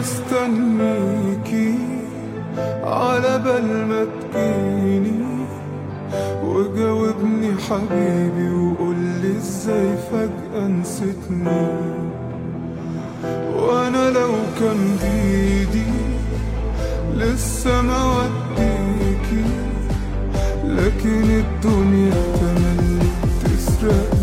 مستنيكي على بال ما تجيني وجاوبني حبيبي وقولي ازاي فجأة نسيتني وانا لو كان بايدي لسه ما وديكي لكن الدنيا تملي تسرق